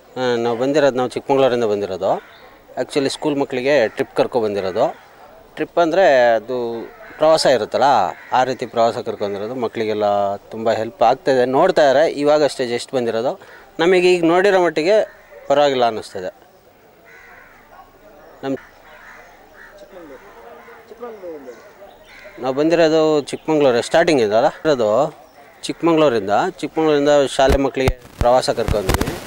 ಆ, ನಾವು ಬಂದಿರೋದು ನಾವು ಚಿಕ್ಕಮಂಗ್ಳೂರಿಂದ ಬಂದಿರೋದು ಆ್ಯಕ್ಚುಲಿ ಸ್ಕೂಲ್ ಮಕ್ಕಳಿಗೆ ಟ್ರಿಪ್ ಕರ್ಕೊ ಬಂದಿರೋದು ಟ್ರಿಪ್ ಅಂದರೆ ಅದು ಪ್ರವಾಸ ಇರುತ್ತಲ್ಲ ಆ ರೀತಿ ಪ್ರವಾಸ ಕರ್ಕೊಂಡಿರೋದು ಮಕ್ಕಳಿಗೆಲ್ಲ ತುಂಬ ಹೆಲ್ಪ್ ಆಗ್ತಾಯಿದೆ ನೋಡ್ತಾ ಇದ್ದಾರೆ ಇವಾಗಷ್ಟೇ ಜಸ್ಟ್ ಬಂದಿರೋದು ನಮಗೆ ಈಗ ನೋಡಿರೋ ಮಟ್ಟಿಗೆ ಪರವಾಗಿಲ್ಲ ಅನ್ನಿಸ್ತದೆ ನಮ್ಮ ನಾವು ಬಂದಿರೋದು ಚಿಕ್ಕಮಂಗ್ಳೂರು ಸ್ಟಾರ್ಟಿಂಗ್ ಇದಲ್ಲ ಇರೋದು ಚಿಕ್ಕಮಂಗ್ಳೂರಿಂದ ಚಿಕ್ಕಮಂಗ್ಳೂರಿಂದ ಶಾಲೆ ಮಕ್ಕಳಿಗೆ ಪ್ರವಾಸ ಕರ್ಕೊಂಡ್ವಿ